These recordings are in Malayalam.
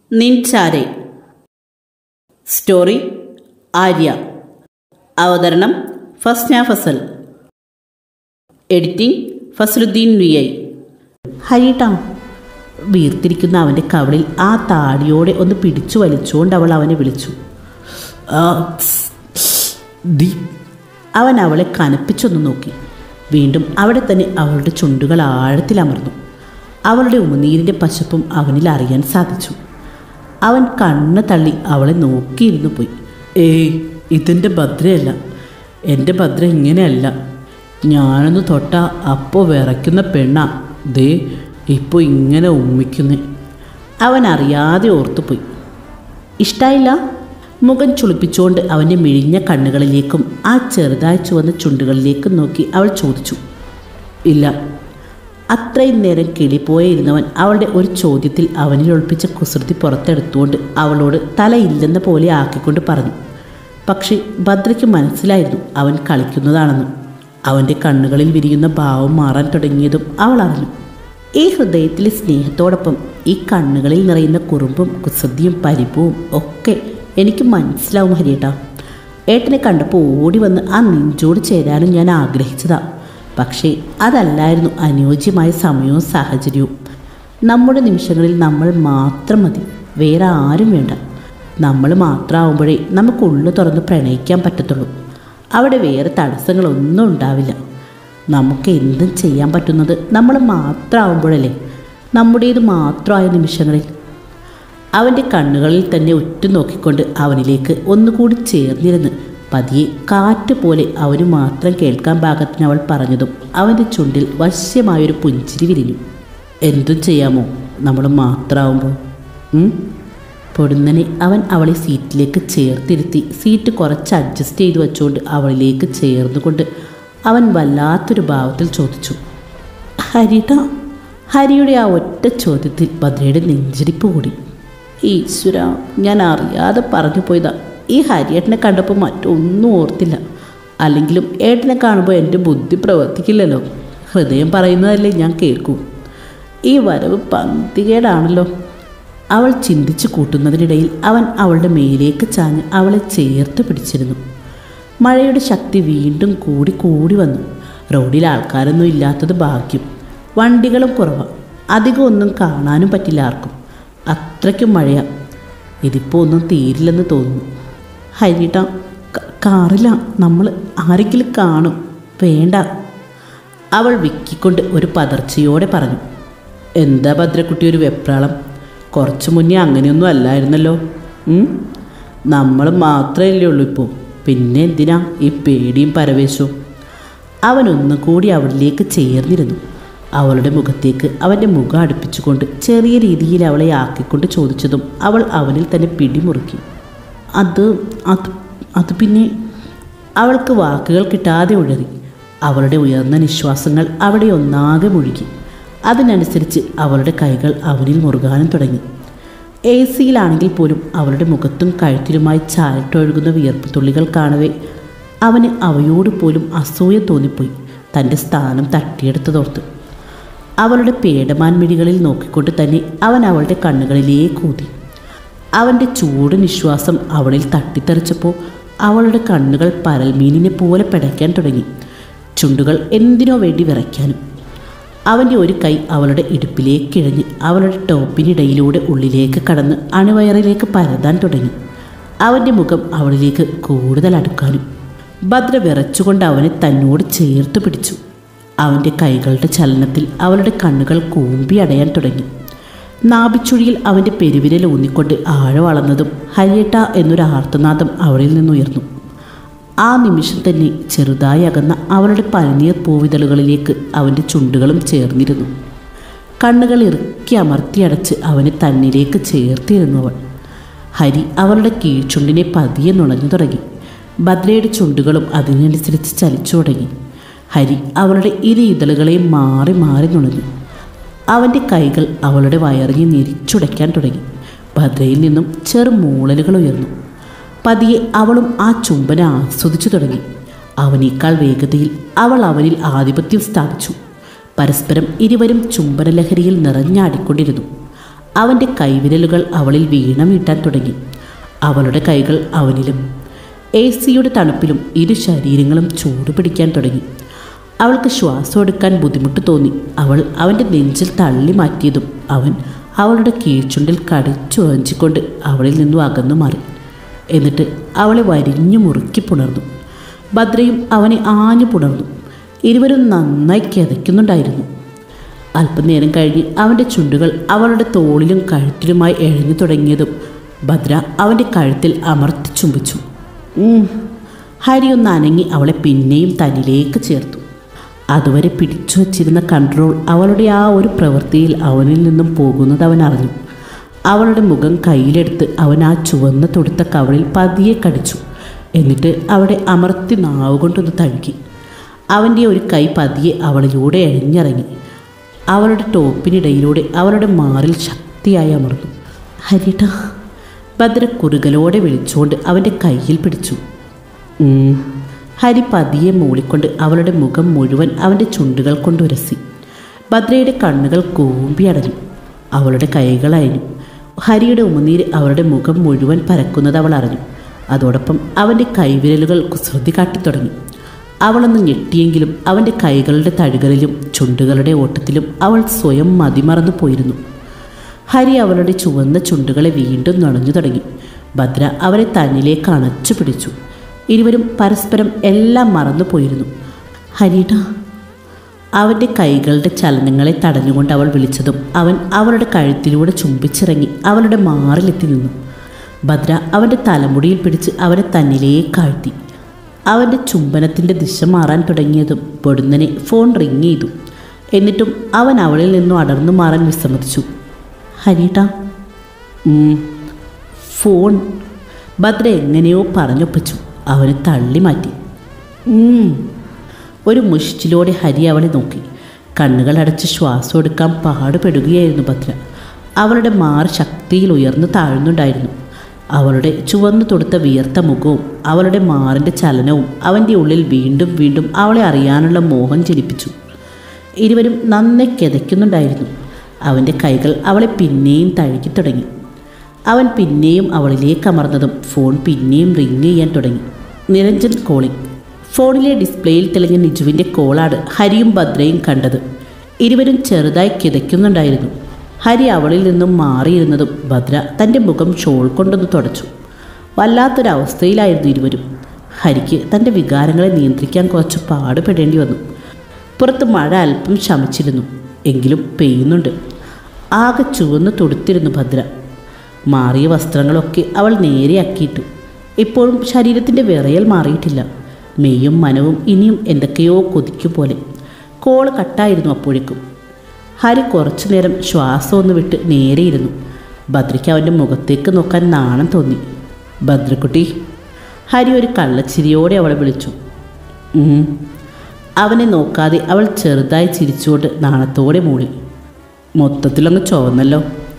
നിൻചാരെ സ്റ്റോറി ആര്യ അവതരണം Fasna Fasal editing Fasaludheen V I ഹരിട്ടാ വീർത്തിരിക്കുന്ന അവൻ്റെ കവളിൽ ആ താടിയോടെ ഒന്ന് പിടിച്ചു വലിച്ചുകൊണ്ട് അവൾ അവനെ വിളിച്ചു ആ, സ്, ദി. അവൻ അവളെ കനപ്പിച്ചൊന്ന് നോക്കി വീണ്ടും അവിടെ തന്നെ അവളുടെ ചുണ്ടുകൾ ആഴത്തിലമർന്നു അവളുടെ ഉമിനീരിൻ്റെ പശപ്പും അവനിൽ അറിയാൻ സാധിച്ചു അവൻ കണ്ണ് തള്ളി അവളെ നോക്കിയിരുന്നു പോയി ഏയ് ഇതെൻ്റെ ഭദ്രയല്ല എൻ്റെ ഭദ്ര ഇങ്ങനെയല്ല ഞാനൊന്ന് തൊട്ട അപ്പോൾ വിറയ്ക്കുന്ന പെണ്ണ ദേ ഇപ്പോൾ ഇങ്ങനെ ഉമ്മിക്കുന്നേ അവൻ അറിയാതെ ഓർത്തുപോയി ഇഷ്ടായില്ല മുഖം ചുളിപ്പിച്ചുകൊണ്ട് അവൻ്റെ മിഴിഞ്ഞ കണ്ണുകളിലേക്കും ആ ചെറുതായി ചുവന്ന ചുണ്ടുകളിലേക്കും നോക്കി അവൾ ചോദിച്ചു ഇല്ല അത്രയും നേരം കിളിപ്പോയെ ഇരുന്നവൻ അവളുടെ ഒരു ചോദ്യത്തിൽ അവനിൽ ഒളിപ്പിച്ച കുസൃതി പുറത്തെടുത്തുകൊണ്ട് അവളോട് തലയില്ലെന്ന പോലെ ആക്കിക്കൊണ്ട് പറഞ്ഞു പക്ഷേ ഭദ്രയ്ക്ക് മനസ്സിലായിരുന്നു അവൻ കളിക്കുന്നതാണെന്നും അവൻ്റെ കണ്ണുകളിൽ വിരിയുന്ന ഭാവം മാറാൻ തുടങ്ങിയതും അവൾ അറിഞ്ഞു ഈ ഹൃദയത്തിലെ സ്നേഹത്തോടൊപ്പം ഈ കണ്ണുകളിൽ നിറയുന്ന കുറുമ്പും കുസൃതിയും പരിപ്പവും ഒക്കെ എനിക്ക് മനസ്സിലാവും ഹരിയേട്ടാ ഏട്ടനെ കണ്ടപ്പോൾ ഓടി വന്ന് ആ നെഞ്ചോട് ചേരാനും ഞാൻ ആഗ്രഹിച്ചതാ പക്ഷേ അതല്ലായിരുന്നു അനുയോജ്യമായ സമയവും സാഹചര്യവും നമ്മുടെ നിമിഷങ്ങളിൽ നമ്മൾ മാത്രം മതി വേറെ ആരും വേണ്ട നമ്മൾ മാത്രമാവുമ്പോഴേ നമുക്ക് ഉള്ളു തുറന്ന് പ്രണയിക്കാൻ പറ്റത്തുള്ളൂ അവിടെ വേറെ തടസ്സങ്ങളൊന്നും ഉണ്ടാവില്ല നമുക്ക് എന്തും ചെയ്യാൻ പറ്റുന്നത് നമ്മൾ മാത്രമാവുമ്പോഴല്ലേ നമ്മുടേത് മാത്രമായ നിമിഷങ്ങളിൽ അവൻ്റെ കണ്ണുകളിൽ തന്നെ ഉറ്റുനോക്കിക്കൊണ്ട് അവനിലേക്ക് ഒന്നുകൂടി ചേർന്നിരുന്ന് പതിയെ കാറ്റ് പോലെ അവന് മാത്രം കേൾക്കാൻ പാകത്തിന് അവൾ പറഞ്ഞതും അവൻ്റെ ചുണ്ടിൽ വശ്യമായൊരു പുഞ്ചിരി വിരിഞ്ഞു എന്തും ചെയ്യാമോ നമ്മൾ മാത്രമാവുമ്പോൾ പൊടുന്നനെ അവൻ അവളെ സീറ്റിലേക്ക് ചേർത്തിരുത്തി സീറ്റ് കുറച്ച് അഡ്ജസ്റ്റ് ചെയ്ത് വെച്ചുകൊണ്ട് അവളിലേക്ക് ചേർന്നുകൊണ്ട് അവൻ വല്ലാത്തൊരു ഭാവത്തിൽ ചോദിച്ചു ഹരിത ഹരിയുടെ ആ ഒറ്റ ചോദ്യത്തിൽ ഭദ്രയുടെ നെഞ്ചിരിപ്പ് കൂടി ഈശ്വര ഞാൻ അറിയാതെ പറഞ്ഞു പോയതാ ഈ ഹരിയേട്ടനെ കണ്ടപ്പോൾ മറ്റൊന്നും ഓർത്തില്ല അല്ലെങ്കിലും ഏട്ടനെ കാണുമ്പോൾ എൻ്റെ ബുദ്ധി പ്രവർത്തിക്കില്ലല്ലോ ഹൃദയം പറയുന്നതല്ലേ ഞാൻ കേൾക്കൂ ഈ വരവ് പന്തികേടാണല്ലോ അവൾ ചിന്തിച്ചു കൂട്ടുന്നതിനിടയിൽ അവൻ അവളുടെ മേലേക്ക് ചാഞ്ഞ് അവളെ ചേർത്ത് പിടിച്ചിരുന്നു മഴയുടെ ശക്തി വീണ്ടും കൂടി കൂടി വന്നു റോഡിൽ ആൾക്കാരൊന്നും ഇല്ലാത്തത് ഭാഗ്യം വണ്ടികളും കുറവാണ് അധികം ഒന്നും കാണാനും പറ്റില്ല ആർക്കും അത്രയ്ക്കും മഴയാ ഇതിപ്പോൾ ഒന്നും തീരില്ലെന്ന് തോന്നുന്നു ഹരിട്ട കാറില്ല നമ്മൾ ആരെങ്കിലും കാണും വേണ്ട അവൾ വിക്കിക്കൊണ്ട് ഒരു പതർച്ചയോടെ പറഞ്ഞു എന്താ ഭദ്രക്കുട്ടി ഒരു വെപ്രാളം കുറച്ച് മുന്നേ അങ്ങനെയൊന്നും അല്ലായിരുന്നല്ലോ നമ്മൾ മാത്രമല്ലേ ഉള്ളൂ ഇപ്പോൾ പിന്നെ എന്തിനാ ഈ പേടിയും പരവേശവും അവൻ ഒന്നുകൂടി അവളിലേക്ക് ചേർന്നിരുന്നു അവളുടെ മുഖത്തേക്ക് അവൻ്റെ മുഖം അടുപ്പിച്ചുകൊണ്ട് ചെറിയ രീതിയിൽ അവളെ ആക്കിക്കൊണ്ട് ചോദിച്ചതും അവൾ അവനിൽ തന്നെ പിടിമുറുക്കി അത് അത് അത് പിന്നെ അവൾക്ക് വാക്കുകൾ കിട്ടാതെ ഉഴറി അവളുടെ ഉയർന്ന നിശ്വാസങ്ങൾ അവിടെ ഒന്നാകെ മുഴുകി അതിനനുസരിച്ച് അവളുടെ കൈകൾ അവനിൽ മുറുകാനും തുടങ്ങി എ സിയിലാണെങ്കിൽ പോലും അവളുടെ മുഖത്തും കഴുത്തിലുമായി ചാരിട്ടൊഴുകുന്ന വിയർപ്പ് തുള്ളികൾ കാണവേ അവന് അവയോട് പോലും അസൂയ തോന്നിപ്പോയി തൻ്റെ സ്ഥാനം തട്ടിയെടുത്തതോർത്ത് അവളുടെ പേടമാൻ മിഴികളിൽ നോക്കിക്കൊണ്ട് തന്നെ അവൻ അവളുടെ കണ്ണുകളിലേക്ക് ഊതി അവൻ്റെ ചൂട് നിശ്വാസം അവളിൽ തട്ടിത്തെറിച്ചപ്പോൾ അവളുടെ കണ്ണുകൾ പരൽമീനിനെ പോലെ പിടയ്ക്കാൻ തുടങ്ങി ചുണ്ടുകൾ എന്തിനോ വേണ്ടി വിറയ്ക്കാനും അവൻ്റെ ഒരു കൈ അവളുടെ ഇടുപ്പിലേക്ക് ഇഴഞ്ഞ് അവളുടെ ടോപ്പിനിടയിലൂടെ ഉള്ളിലേക്ക് കടന്ന് അണുവയറിലേക്ക് പരതാൻ തുടങ്ങി അവൻ്റെ മുഖം അവളിലേക്ക് കൂടുതൽ അടുക്കാനും ഭദ്ര വിറച്ചുകൊണ്ട് അവനെ തന്നോട് ചേർത്ത് പിടിച്ചു അവൻ്റെ കൈകളുടെ ചലനത്തിൽ അവളുടെ കണ്ണുകൾ കൂമ്പി അടയാൻ തുടങ്ങി നാഭിച്ചുഴിയിൽ അവൻ്റെ പെരുവിരൽ ഊന്നിക്കൊണ്ട് ആഴവളർന്നതും ഹരിയേട്ട എന്നൊരു ആർത്തനാദം അവളിൽ നിന്നുയർന്നു ആ നിമിഷം തന്നെ ചെറുതായി അകന്ന അവളുടെ പനിനീർ പൂവിതളുകളിലേക്ക് അവൻ്റെ ചുണ്ടുകളും ചേർന്നിരുന്നു കണ്ണുകൾ ഇറുക്കി അമർത്തി അടച്ച് അവനെ തന്നിലേക്ക് ചേർത്തിരുന്നു അവൾ ഹരി അവളുടെ കീഴ്ചുണ്ടിനെ പതിയെ നുണഞ്ഞു തുടങ്ങി ഭദ്രയുടെ ചുണ്ടുകളും അതിനനുസരിച്ച് ചലിച്ചു തുടങ്ങി ഹരി അവളുടെ ഇരു ഇതളുകളെയും മാറി മാറി നുണഞ്ഞു അവൻ്റെ കൈകൾ അവളുടെ വയറിഞ്ഞ് ഞെരിച്ചുടയ്ക്കാൻ തുടങ്ങി ഭദ്രയിൽ നിന്നും ചെറു മൂളലുകൾ ഉയർന്നു പതിയെ അവളും ആ ചുംബന ആസ്വദിച്ചു തുടങ്ങി അവനേക്കാൾ വേഗതയിൽ അവൾ അവനിൽ ആധിപത്യം സ്ഥാപിച്ചു പരസ്പരം ഇരുവരും ചുംബനലഹരിയിൽ നിറഞ്ഞാടിക്കൊണ്ടിരുന്നു അവൻ്റെ കൈവിരലുകൾ അവളിൽ വീണമിട്ടാൻ തുടങ്ങി അവളുടെ കൈകൾ അവനിലും എ സിയുടെ തണുപ്പിലും ഇരു ശരീരങ്ങളും ചൂട് പിടിക്കാൻ തുടങ്ങി അവൾക്ക് ശ്വാസം എടുക്കാൻ ബുദ്ധിമുട്ട് തോന്നി അവൾ അവൻ്റെ നെഞ്ചിൽ തള്ളി മാറ്റിയതും അവൻ അവളുടെ കീഴ്ചുണ്ടിൽ കടിച്ചു വഞ്ചിക്കൊണ്ട് അവളിൽ നിന്നും അകന്നു മാറി എന്നിട്ട് അവളെ വരിഞ്ഞു മുറുക്കി പുണർന്നു ഭദ്രയും അവനെ ആഞ്ഞു പുണർന്നു ഇരുവരും നന്നായി കിതയ്ക്കുന്നുണ്ടായിരുന്നു അല്പനേരം കഴിഞ്ഞ് അവൻ്റെ ചുണ്ടുകൾ അവളുടെ തോളിലും കഴുത്തിലുമായി എഴഞ്ഞു തുടങ്ങിയതും ഭദ്ര അവൻ്റെ കഴുത്തിൽ അമർത്തി ചുംബിച്ചു ഉം. ഹരി ഒന്ന് അനങ്ങി അവളെ പിന്നെയും തന്നിലേക്ക് ചേർത്തു അതുവരെ പിടിച്ചു വച്ചിരുന്ന കൺട്രോൾ അവളുടെ ആ ഒരു പ്രവൃത്തിയിൽ അവനിൽ നിന്നും പോകുന്നത് അവൻ അറിഞ്ഞു അവളുടെ മുഖം കയ്യിലെടുത്ത് അവൻ ആ ചുവന്ന തൊടുത്ത കവളിൽ പതിയെ കടിച്ചു എന്നിട്ട് അവിടെ അമർത്തി നാവുകൊണ്ടൊന്ന് തഴുകി അവൻ്റെ ഒരു കൈ പതിയെ അവളിലൂടെ എഴഞ്ഞിറങ്ങി അവളുടെ ടോപ്പിനിടയിലൂടെ അവളുടെ മാറിൽ ശക്തിയായി അമർന്നു ഹരിട്ട ഭദ്ര കുറുകലോടെ വിളിച്ചുകൊണ്ട് അവൻ്റെ കയ്യിൽ പിടിച്ചു ഉം. ഹരി പതിയെ മൂളിക്കൊണ്ട് അവളുടെ മുഖം മുഴുവൻ അവൻ്റെ ചുണ്ടുകൾ കൊണ്ട് ഉരസി ഭദ്രയുടെ കണ്ണുകൾ കൂമ്പി അടഞ്ഞു അവളുടെ കൈകൾ അയഞ്ഞു ഹരിയുടെ ഉമനീര് അവളുടെ മുഖം മുഴുവൻ പരക്കുന്നത് അവൾ അറിഞ്ഞു അതോടൊപ്പം അവൻ്റെ കൈവിരലുകൾ കുസൃതി കാട്ടിത്തുടങ്ങി അവളൊന്ന് ഞെട്ടിയെങ്കിലും അവൻ്റെ കൈകളുടെ തഴുകലിലും ചുണ്ടുകളുടെ ഓട്ടത്തിലും അവൾ സ്വയം മതിമറന്നു പോയിരുന്നു ഹരി അവളുടെ ചുവന്ന ചുണ്ടുകളെ വീണ്ടും നുണഞ്ഞു തുടങ്ങി ഭദ്ര അവരെ തന്നിലേക്ക് അണച്ചു പിടിച്ചു ഇരുവരും പരസ്പരം എല്ലാം മറന്നു പോയിരുന്നു ഹരിട അവൻ്റെ കൈകളുടെ ചലനങ്ങളെ തടഞ്ഞുകൊണ്ട് അവൾ വിളിച്ചതും അവൻ അവളുടെ കഴുത്തിലൂടെ ചുംബിച്ചിറങ്ങി അവളുടെ മാറിലെത്തി നിന്നു ഭദ്ര അവൻ്റെ തലമുടിയിൽ പിടിച്ച് അവനെ തന്നിലേക്ക് ആഴ്ത്തി അവൻ്റെ ചുംബനത്തിൻ്റെ ദിശ മാറാൻ തുടങ്ങിയതും പൊടുന്നനെ ഫോൺ റിങ് ചെയ്തു എന്നിട്ടും അവൻ അവളിൽ നിന്നും അടർന്നു മാറാൻ വിസമ്മതിച്ചു ഹരിട്ടാ ഫോൺ ഭദ്ര എങ്ങനെയോ പറഞ്ഞൊപ്പിച്ചു അവനെ തള്ളി മാറ്റി ഉം. ഒരു മുഷിച്ചിലോടെ ഹരി അവളെ നോക്കി കണ്ണുകൾ അടച്ച് ശ്വാസം എടുക്കാൻ പാടുപെടുകയായിരുന്നു ഭദ്ര അവളുടെ മാർ ശക്തിയിൽ ഉയർന്നു താഴ്ന്നുണ്ടായിരുന്നു അവളുടെ ചുവന്നു തൊടുത്ത വിയർത്ത മുഖവും അവളുടെ മാറിൻ്റെ ചലനവും അവൻ്റെ ഉള്ളിൽ വീണ്ടും വീണ്ടും അവളെ അറിയാനുള്ള മോഹം ജനിപ്പിച്ചു ഇരുവരും നന്നെ കിതയ്ക്കുന്നുണ്ടായിരുന്നു അവൻ്റെ കൈകൾ അവളെ പിന്നെയും തഴുകി തുടങ്ങി അവൻ പിന്നെയും അവളിലേക്ക് അമർന്നതും ഫോൺ പിന്നെയും റിങ് ചെയ്യാൻ തുടങ്ങി നിരഞ്ജൻ കോളിംഗ് ഫോണിലെ ഡിസ്പ്ലേയിൽ തെളിഞ്ഞ നിജുവിൻ്റെ കോളാണ് ഹരിയും ഭദ്രയും കണ്ടത് ഇരുവരും ചെറുതായി കിതയ്ക്കുന്നുണ്ടായിരുന്നു ഹരി അവളിൽ നിന്നും മാറിയിരുന്നതും ഭദ്ര തൻ്റെ മുഖം ഷോൾ കൊണ്ടൊന്ന് തുടച്ചു വല്ലാത്തൊരവസ്ഥയിലായിരുന്നു ഇരുവരും ഹരിക്ക് തൻ്റെ വികാരങ്ങളെ നിയന്ത്രിക്കാൻ കുറച്ച് പാടുപെടേണ്ടി വന്നു പുറത്ത് മഴ അല്പം ശമിച്ചിരുന്നു എങ്കിലും പെയ്യുന്നുണ്ട് ആകെ ചുവന്ന് തൊടുത്തിരുന്നു ഭദ്ര മാറിയ വസ്ത്രങ്ങളൊക്കെ അവൾ നേരെയാക്കിയിട്ടു ഇപ്പോഴും ശരീരത്തിൻ്റെ വിറയൽ മാറിയിട്ടില്ല മെയ്യും മനവും ഇനിയും എന്തൊക്കെയോ കൊതിക്കും പോലെ കോള് കട്ടായിരുന്നു അപ്പോഴേക്കും ഹരി കുറച്ചു നേരം ശ്വാസം ഒന്ന് വിട്ട് നേരെയിരുന്നു ഭദ്രയ്ക്ക് അവൻ്റെ മുഖത്തേക്ക് നോക്കാൻ നാണം തോന്നി ഭദ്രക്കുട്ടി ഹരി ഒരു കള്ളച്ചിരിയോടെ അവളെ വിളിച്ചു "ഉം." അവനെ നോക്കാതെ അവൾ ചെറുതായി ചിരിച്ചുകൊണ്ട് നാണത്തോടെ മൂളി മൊത്തത്തിലങ്ങ് ചുവന്നല്ലോ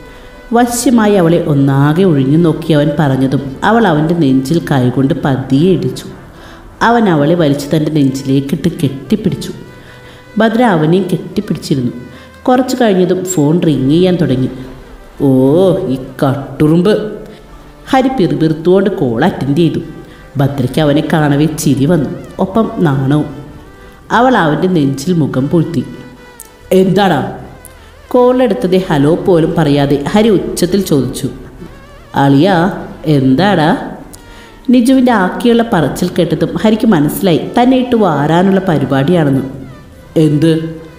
വശ്യമായി അവളെ ഒന്നാകെ ഒഴിഞ്ഞു നോക്കി അവൻ പറഞ്ഞതും അവൾ അവൻ്റെ നെഞ്ചിൽ കൈകൊണ്ട് പതിയെ ഇടിച്ചു അവൻ അവളെ വലിച്ച് തൻ്റെ നെഞ്ചിലേക്കിട്ട് കെട്ടിപ്പിടിച്ചു ഭദ്ര അവനെയും കെട്ടിപ്പിടിച്ചിരുന്നു കുറച്ചു കഴിഞ്ഞതും ഫോൺ റിങ് ചെയ്യാൻ തുടങ്ങി ഓ ഈ കട്ടുറുമ്പ് ഹരി പിറുപിറുത്തുകൊണ്ട് കോൾ അറ്റൻഡ് ചെയ്തു ഭദ്രയ്ക്ക് അവനെ കാണവേ ചിരി വന്നു ഒപ്പം നാണവും അവൾ അവൻ്റെ നെഞ്ചിൽ മുഖം പൂഴ്ത്തി എന്താടാ കോളെടുത്തത് ഹലോ പോലും പറയാതെ ഹരി ഉച്ചത്തിൽ ചോദിച്ചു അളിയ എന്താടാ നിജുവിൻ്റെ ആക്കിയുള്ള പറച്ചിൽ കേട്ടതും ഹരിക്ക് മനസ്സിലായി തന്നെ ഇട്ട് വാരാനുള്ള പരിപാടിയാണെന്ന് എന്ത്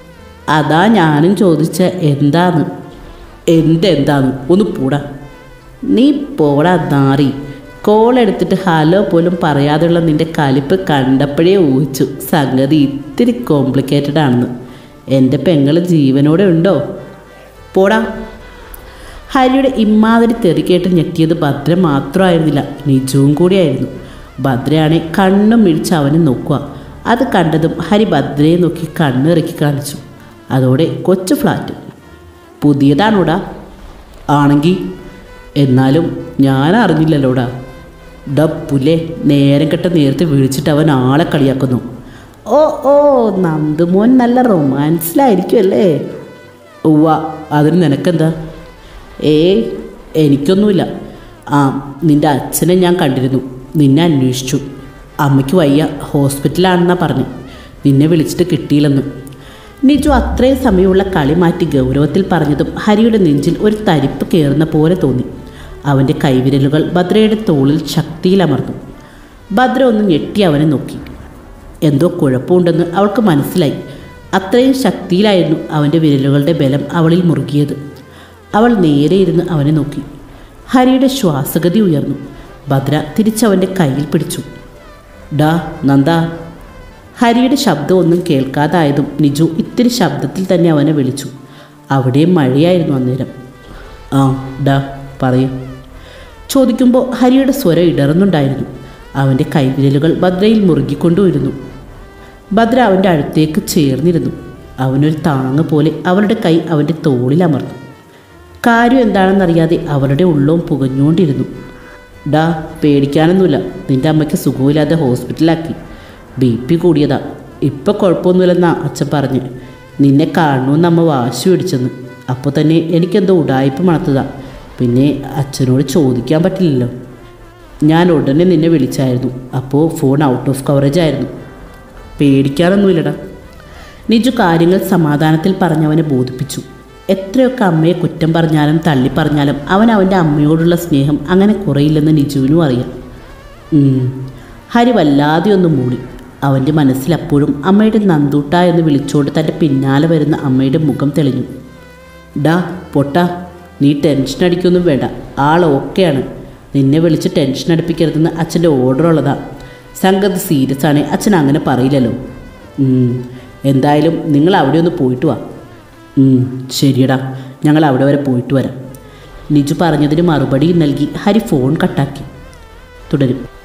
അതാ ഞാനും ചോദിച്ച എന്താന്ന് എന്തെന്താന്ന് ഒന്ന് പൂടാ നീ പോടാ നാറി കോൾ എടുത്തിട്ട് ഹലോ പോലും പറയാതെയുള്ള നിന്റെ കലിപ്പ് കണ്ടപ്പോഴേ ഊഹിച്ചു സംഗതി ഇത്തിരി കോംപ്ലിക്കേറ്റഡ് ആണെന്ന് എൻ്റെ പെങ്ങൾ ജീവനോടെ ഉണ്ടോ പോടാ ഹരിയുടെ ഇമ്മാതിരി തെറി കേട്ട് ഞെട്ടിയത് ഭദ്ര മാത്രമായിരുന്നില്ല നിജവും കൂടിയായിരുന്നു ഭദ്രയാണെ കണ്ണും മിഴിച്ച് അവനെ നോക്കുക അത് കണ്ടതും ഹരി ഭദ്രയെ നോക്കി കണ്ണിറക്കി കാണിച്ചു അതോടെ കൊച്ചു ഫ്ലാറ്റ് പുതിയതാണോടാ ആണെങ്കിൽ എന്നാലും ഞാൻ അറിഞ്ഞില്ലല്ലോടാ ഡ പുല്ലേ നേരം കെട്ട നേരത്തെ വിളിച്ചിട്ട് അവൻ ആളെ കളിയാക്കുന്നു ഓ ഓ നന്ദുമോൻ നല്ല റൊമാൻസിലായിരിക്കും അല്ലേ ഉവ്വ അതിന് നിനക്കെന്താ ഏയ് എനിക്കൊന്നുമില്ല ആ നിൻ്റെ അച്ഛനെ ഞാൻ കണ്ടിരുന്നു നിന്നെ അന്വേഷിച്ചു അമ്മയ്ക്ക് വയ്യ ഹോസ്പിറ്റലാണെന്നാ പറഞ്ഞു നിന്നെ വിളിച്ചിട്ട് കിട്ടിയില്ലെന്ന് നിജു അത്രയും സമയമുള്ള കളി മാറ്റി ഗൗരവത്തിൽ പറഞ്ഞതും ഹരിയുടെ നെഞ്ചിൽ ഒരു തരിപ്പ് കയറുന്ന പോലെ തോന്നി അവൻ്റെ കൈവിരലുകൾ ഭദ്രയുടെ തോളിൽ ശക്തിയിലമർന്നു ഭദ്ര ഒന്ന് ഞെട്ടി അവനെ നോക്കി എന്തോ കുഴപ്പമുണ്ടെന്ന് അവൾക്ക് മനസ്സിലായി അത്രയും ശക്തിയിലായിരുന്നു അവൻ്റെ വിരലുകളുടെ ബലം അവളിൽ മുറുകിയത് അവൾ നേരെ ഇരുന്ന് അവനെ നോക്കി ഹരിയുടെ ശ്വാസഗതി ഉയർന്നു ഭദ്ര തിരിച്ചവൻ്റെ കയ്യിൽ പിടിച്ചു ഡാ നന്ദ ഹരിയുടെ ശബ്ദമൊന്നും കേൾക്കാതായതും നിജു ഇത്തിരി ശബ്ദത്തിൽ തന്നെ അവനെ വിളിച്ചു അവിടെയും മഴയായിരുന്നു അന്നേരം ആ ഡാ പറയൂ ചോദിക്കുമ്പോൾ ഹരിയുടെ സ്വരം ഇടറുന്നുണ്ടായിരുന്നു അവൻ്റെ കൈവിരലുകൾ ഭദ്രയിൽ മുറുകിക്കൊണ്ടുവരുന്നു ഭദ്ര അവൻ്റെ അടുത്തേക്ക് ചേർന്നിരുന്നു അവനൊരു താങ്ങ് പോലെ അവളുടെ കൈ അവൻ്റെ തോളിൽ അമർന്നു കാര്യം എന്താണെന്നറിയാതെ അവളുടെ ഉള്ളവും പുകഞ്ഞുകൊണ്ടിരുന്നു ഡാ പേടിക്കാനൊന്നുമില്ല നിൻ്റെ അമ്മയ്ക്ക് സുഖമില്ലാതെ ഹോസ്പിറ്റലാക്കി ബി പി കൂടിയതാ ഇപ്പം കുഴപ്പമൊന്നുമില്ലെന്നാ അച്ഛൻ പറഞ്ഞ് നിന്നെ കാണണമെന്ന് അമ്മ വാശി പിടിച്ചെന്ന് അപ്പോൾ തന്നെ എനിക്കെന്തോ ഉടായ്പ മണത്തതാ പിന്നെ അച്ഛനോട് ചോദിക്കാൻ പറ്റില്ലല്ലോ ഞാൻ ഉടനെ നിന്നെ വിളിച്ചായിരുന്നു അപ്പോൾ ഫോൺ ഔട്ട് ഓഫ് കവറേജ് ആയിരുന്നു പേടിക്കാനൊന്നുമില്ലടാ നിജു കാര്യങ്ങൾ സമാധാനത്തിൽ പറഞ്ഞവനെ ബോധിപ്പിച്ചു എത്രയൊക്കെ അമ്മയെ കുറ്റം പറഞ്ഞാലും തള്ളി പറഞ്ഞാലും അവൻ അവൻ്റെ അമ്മയോടുള്ള സ്നേഹം അങ്ങനെ കുറയില്ലെന്ന് നിജുവിനും അറിയാം ഉം. ഹരി വല്ലാതെ ഒന്ന് മൂടി അവൻ്റെ മനസ്സിൽ അപ്പോഴും അമ്മയുടെ നന്ദൂട്ട എന്ന് വിളിച്ചുകൊണ്ട് തൻ്റെ പിന്നാലെ വരുന്ന അമ്മയുടെ മുഖം തെളിഞ്ഞു ഡാ പൊട്ടാ നീ ടെൻഷൻ അടിക്കൊന്നും വേണ്ട ആൾ ഓക്കെയാണ് നിന്നെ വിളിച്ച് ടെൻഷൻ അടുപ്പിക്കരുതെന്ന് അച്ഛൻ്റെ ഓർഡർ ഉള്ളതാ സംഗതി സീരിയസ് ആണ് അച്ഛൻ അങ്ങനെ പറയില്ലല്ലോ ഉം. എന്തായാലും നിങ്ങൾ അവിടെ ഒന്ന് പോയിട്ട് വാ ഉം, ശരിയടാ ഞങ്ങൾ അവിടെ വരെ പോയിട്ട് വരാം നിജു പറഞ്ഞതിന് മറുപടി നൽകി ഹരി ഫോൺ കട്ടാക്കി തുടരും